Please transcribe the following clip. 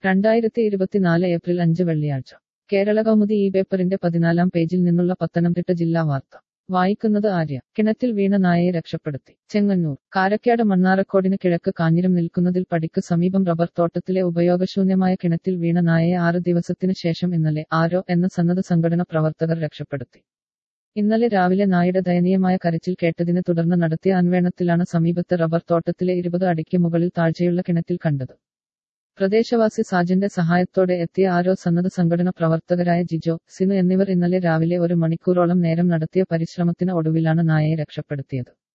രണ്ടായിരത്തി ഇരുപത്തിനാല് ഏപ്രിൽ അഞ്ച് വെള്ളിയാഴ്ച കേരള കൗമുദി ഈ പേപ്പറിന്റെ പതിനാലാം പേജിൽ നിന്നുള്ള പത്തനംതിട്ട ജില്ലാ വാർത്ത വായിക്കുന്നത് ആര്യ കിണറ്റിൽ വീണ നായയെ രക്ഷപ്പെടുത്തി ചെങ്ങന്നൂർ കാരക്കാട് മണ്ണാറക്കോടിന് കിഴക്ക് കാഞ്ഞിരം നിൽക്കുന്നതിൽ പടിക്ക് സമീപം റബ്ബർ തോട്ടത്തിലെ ഉപയോഗശൂന്യമായ കിണറ്റിൽ വീണ നായയെ ആറ് ദിവസത്തിന് ശേഷം ഇന്നലെ ആരോ എന്ന സന്നദ്ധ സംഘടന പ്രവർത്തകർ രക്ഷപ്പെടുത്തി ഇന്നലെ രാവിലെ നായയുടെ ദയനീയമായ കരച്ചിൽ കേട്ടതിനെ തുടർന്ന് നടത്തിയ അന്വേഷണത്തിലാണ് സമീപത്തെ റബ്ബർ തോട്ടത്തിലെ ഇരുപത് അടിക്ക് മുകളിൽ താഴ്ചയുള്ള കിണറ്റിൽ കണ്ടത് പ്രദേശവാസി സാജന്റെ സഹായത്തോടെ എത്തിയ ആരോ സന്നദ്ധ സംഘടന പ്രവർത്തകരായ ജിജോ സിനു എന്നിവർ ഇന്നലെ രാവിലെ ഒരു മണിക്കൂറോളം നേരം നടത്തിയ പരിശ്രമത്തിന് ഒടുവിലാണ് നായയെ രക്ഷപ്പെടുത്തിയത്